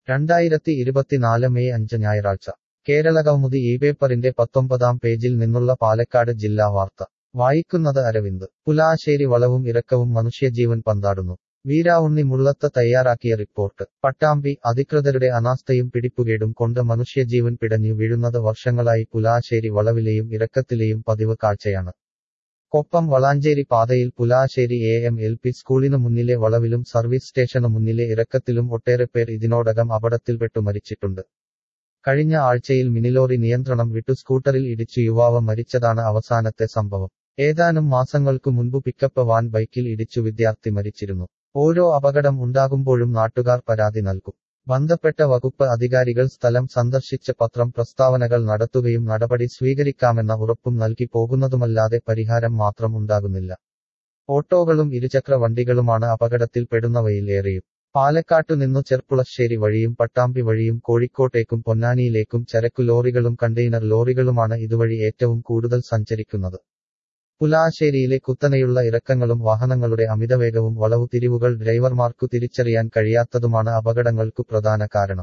രണ്ടായിരത്തി ഇരുപത്തിനാല് മെയ് അഞ്ച് ഞായറാഴ്ച കേരളകൗമുദി ഈ പേപ്പറിന്റെ പത്തൊമ്പതാം പേജിൽ നിന്നുള്ള പാലക്കാട് ജില്ലാ വാർത്ത വായിക്കുന്നത് അരവിന്ദ് പുലാശ്ശേരി വളവും ഇറക്കവും മനുഷ്യജീവൻ പന്താടുന്നു വീരാവുണ്ണി മുള്ളത്ത് തയ്യാറാക്കിയ റിപ്പോർട്ട് പട്ടാമ്പി അധികൃതരുടെ അനാസ്ഥയും പിടിപ്പുകേടും കൊണ്ട് മനുഷ്യജീവൻ പിടഞ്ഞു വീഴുന്നത് വർഷങ്ങളായി പുലാശ്ശേരി വളവിലെയും ഇറക്കത്തിലെയും പതിവ് കാഴ്ചയാണ് കൊപ്പം വളാഞ്ചേരി പാതയിൽ Pulassery A M L P സ്കൂളിനു മുന്നിലെ വളവിലും സർവീസ് സ്റ്റേഷനു മുന്നിലെ ഇറക്കത്തിലും ഒട്ടേറെ പേർ ഇതിനോടകം അപകടത്തിൽപ്പെട്ടു മരിച്ചിട്ടുണ്ട് കഴിഞ്ഞ ആഴ്ചയിൽ മിനിലോറി നിയന്ത്രണം വിട്ടു സ്കൂട്ടറിൽ ഇടിച്ചു യുവാവ് മരിച്ചതാണ് അവസാനത്തെ സംഭവം ഏതാനും മാസങ്ങൾക്കു മുൻപ് പിക്കപ്പ് വാൻ ബൈക്കിൽ ഇടിച്ചു വിദ്യാർത്ഥി മരിച്ചിരുന്നു ഓരോ അപകടം ഉണ്ടാകുമ്പോഴും നാട്ടുകാർ പരാതി നൽകും ബന്ധപ്പെട്ട വകുപ്പ് അധികാരികൾ സ്ഥലം സന്ദർശിച്ച് പത്രം പ്രസ്താവനകൾ നടത്തുകയും നടപടി സ്വീകരിക്കാമെന്ന ഉറപ്പും നൽകി പോകുന്നതുമല്ലാതെ പരിഹാരം മാത്രം ഉണ്ടാകുന്നില്ല ഓട്ടോകളും ഇരുചക്ര വണ്ടികളുമാണ് അപകടത്തിൽ പെടുന്നവയിൽ ഏറെയും പാലക്കാട്ടു നിന്നു ചെർപ്പുളശ്ശേരി വഴിയും പട്ടാമ്പി വഴിയും കോഴിക്കോട്ടേക്കും പൊന്നാനിയിലേക്കും ചരക്കു ലോറികളും കണ്ടെയ്നർ ലോറികളുമാണ് ഇതുവഴി ഏറ്റവും കൂടുതൽ സഞ്ചരിക്കുന്നത് പുലാശ്ശേരിയിലെ കുത്തനെയുള്ള ഇറക്കങ്ങളും വാഹനങ്ങളുടെ അമിതവേഗവും വളവു തിരിവുകൾ ഡ്രൈവർമാർക്കു തിരിച്ചറിയാൻ കഴിയാത്തതുമാണ് അപകടങ്ങൾക്കു പ്രധാന കാരണം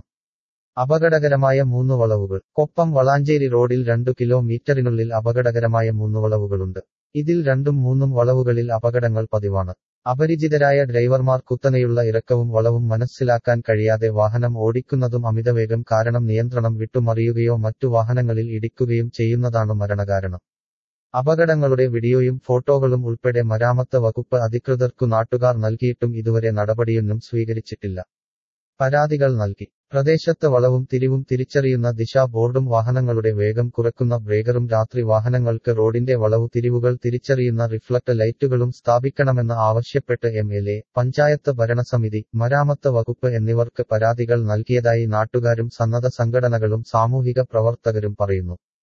അപകടകരമായ മൂന്ന് വളവുകൾ കൊപ്പം വളാഞ്ചേരി റോഡിൽ രണ്ടു കിലോമീറ്ററിനുള്ളിൽ അപകടകരമായ മൂന്ന് വളവുകളുണ്ട് ഇതിൽ രണ്ടും മൂന്നും വളവുകളിൽ അപകടങ്ങൾ പതിവാണ് അപരിചിതരായ ഡ്രൈവർമാർ കുത്തനെയുള്ള ഇറക്കവും വളവും മനസ്സിലാക്കാൻ കഴിയാതെ വാഹനം ഓടിക്കുന്നതും അമിതവേഗം കാരണം നിയന്ത്രണം വിട്ടുമറിയുകയോ മറ്റു വാഹനങ്ങളിൽ ഇടിക്കുകയും ചെയ്യുന്നതാണ് മരണകാരണം അപകടങ്ങളുടെ വീഡിയോയും ഫോട്ടോകളും ഉൾപ്പെടെ മരാമത്ത് വകുപ്പ് അധികൃതർക്കു നാട്ടുകാർ നൽകിയിട്ടും ഇതുവരെ നടപടിയൊന്നും സ്വീകരിച്ചിട്ടില്ല പരാതികൾ നൽകി പ്രദേശത്ത് വളവും തിരിവും തിരിച്ചറിയുന്ന ദിശാ ബോർഡും വാഹനങ്ങളുടെ വേഗം കുറക്കുന്ന ബ്രേക്കറും രാത്രി വാഹനങ്ങൾക്ക് റോഡിന്റെ വളവു തിരിവുകൾ തിരിച്ചറിയുന്ന റിഫ്ലക്ട് ലൈറ്റുകളും സ്ഥാപിക്കണമെന്ന് ആവശ്യപ്പെട്ട് എം എൽ എ പഞ്ചായത്ത് ഭരണസമിതി മരാമത്ത് വകുപ്പ് എന്നിവർക്ക് പരാതികൾ നൽകിയതായി നാട്ടുകാരും സന്നദ്ധ സംഘടനകളും സാമൂഹിക പ്രവർത്തകരും പറയുന്നു